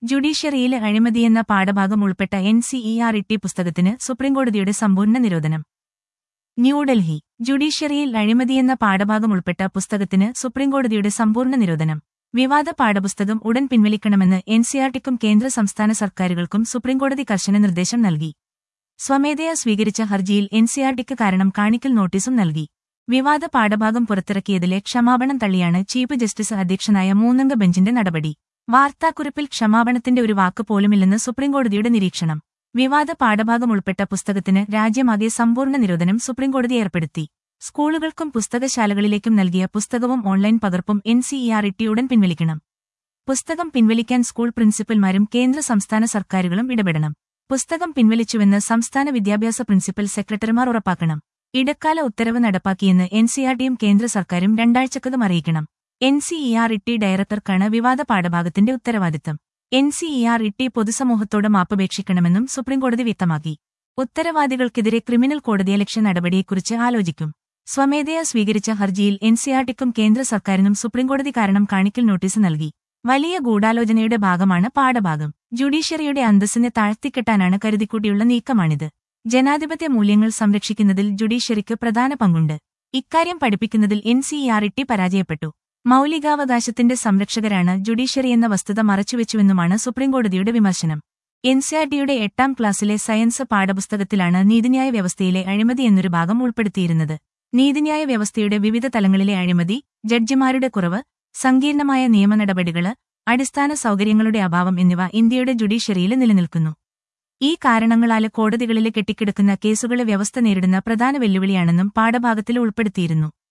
ജുഡീഷ്യറിയിലെ അഴിമതിയെന്ന പാഠഭാഗം ഉൾപ്പെട്ട N C E R E പുസ്തകത്തിന് സുപ്രീംകോടതിയുടെ സമ്പൂർണ്ണ നിരോധനം ന്യൂഡൽഹി ജുഡീഷ്യറിയിൽ അഴിമതിയെന്ന പാഠഭാഗം ഉൾപ്പെട്ട പുസ്തകത്തിന് സുപ്രീംകോടതിയുടെ സമ്പൂർണ്ണ നിരോധനം വിവാദ പാഠപുസ്തകം ഉടൻ പിൻവലിക്കണമെന്ന് എൻ സിആർടിക്കും കേന്ദ്ര സംസ്ഥാന സർക്കാരുകൾക്കും സുപ്രീംകോടതി കർശന നിർദ്ദേശം നൽകി സ്വമേധയാ സ്വീകരിച്ച ഹർജിയിൽ എൻ സിആർടിക്ക് കാരണം കാണിക്കൽ നോട്ടീസും നൽകി വിവാദ പാഠഭാഗം പുറത്തിറക്കിയതിലെ ക്ഷമാപണം തള്ളിയാണ് ചീഫ് ജസ്റ്റിസ് അധ്യക്ഷനായ മൂന്നംഗ ബെഞ്ചിന്റെ നടപടി വാർത്താക്കുറിപ്പിൽ ക്ഷമാപണത്തിന്റെ ഒരു വാക്ക് പോലുമില്ലെന്ന് സുപ്രീംകോടതിയുടെ നിരീക്ഷണം വിവാദ പാഠഭാഗം ഉൾപ്പെട്ട പുസ്തകത്തിന് രാജ്യമാകെ സമ്പൂർണ്ണ നിരോധനം സുപ്രീംകോടതി ഏർപ്പെടുത്തി സ്കൂളുകൾക്കും പുസ്തകശാലകളിലേക്കും നൽകിയ പുസ്തകവും ഓൺലൈൻ പകർപ്പും എൻ സിഇആർ ഇട്ടി ഉടൻ പിൻവലിക്കണം പുസ്തകം പിൻവലിക്കാൻ സ്കൂൾ പ്രിൻസിപ്പൽമാരും കേന്ദ്ര സംസ്ഥാന സർക്കാരുകളും ഇടപെടണം പുസ്തകം പിൻവലിച്ചുവെന്ന് സംസ്ഥാന വിദ്യാഭ്യാസ പ്രിൻസിപ്പൽ സെക്രട്ടറിമാർ ഉറപ്പാക്കണം ഇടക്കാല ഉത്തരവ് നടപ്പാക്കിയെന്ന് എൻ സിആർടിയും കേന്ദ്ര സർക്കാരും രണ്ടാഴ്ചക്കകം അറിയിക്കണം എൻ സിഇആർ ഇട്ടി ഡയറക്ടർക്കാണ് വിവാദ പാഠഭാഗത്തിന്റെ ഉത്തരവാദിത്തം എൻ സിഇആർ ഇട്ടി പൊതുസമൂഹത്തോട് മാപ്പപേക്ഷിക്കണമെന്നും സുപ്രീംകോടതി വ്യക്തമാക്കി ഉത്തരവാദികൾക്കെതിരെ ക്രിമിനൽ കോടതിയലക്ഷ്യ നടപടിയെക്കുറിച്ച് ആലോചിക്കും സ്വമേധയാ സ്വീകരിച്ച ഹർജിയിൽ എൻസിആർടിക്കും കേന്ദ്ര സർക്കാരിനും സുപ്രീംകോടതി കാരണം കാണിക്കൽ നോട്ടീസ് നൽകി വലിയ ഗൂഢാലോചനയുടെ ഭാഗമാണ് പാഠഭാഗം ജുഡീഷ്യറിയുടെ അന്തസ്സിനെ താഴ്ത്തിക്കെട്ടാനാണ് കരുതിക്കൂട്ടിയുള്ള നീക്കമാണിത് ജനാധിപത്യ മൂല്യങ്ങൾ സംരക്ഷിക്കുന്നതിൽ ജുഡീഷ്യറിക്ക് പ്രധാന പങ്കുണ്ട് ഇക്കാര്യം പഠിപ്പിക്കുന്നതിൽ എൻസിഇആർഇട്ടി പരാജയപ്പെട്ടു മൌലികാവകാശത്തിന്റെ സംരക്ഷകരാണ് ജുഡീഷ്യറി എന്ന വസ്തുത മറച്ചുവെച്ചുവെന്നുമാണ് സുപ്രീംകോടതിയുടെ വിമർശനം എൻസിആർടിയുടെ എട്ടാം ക്ലാസ്സിലെ സയൻസ് പാഠപുസ്തകത്തിലാണ് നീതിന്യായ വ്യവസ്ഥയിലെ അഴിമതി എന്നൊരു ഭാഗം ഉൾപ്പെടുത്തിയിരുന്നത് നീതിന്യായ വ്യവസ്ഥയുടെ വിവിധ തലങ്ങളിലെ അഴിമതി ജഡ്ജിമാരുടെ കുറവ് സങ്കീർണമായ നിയമനടപടികള് അടിസ്ഥാന സൗകര്യങ്ങളുടെ അഭാവം എന്നിവ ഇന്ത്യയുടെ ജുഡീഷ്യറിയിൽ നിലനിൽക്കുന്നു ഈ കാരണങ്ങളാല് കോടതികളിലെ കെട്ടിക്കിടക്കുന്ന കേസുകളെ വ്യവസ്ഥ നേരിടുന്ന പ്രധാന വെല്ലുവിളിയാണെന്നും പാഠഭാഗത്തിൽ ഉൾപ്പെടുത്തിയിരുന്നു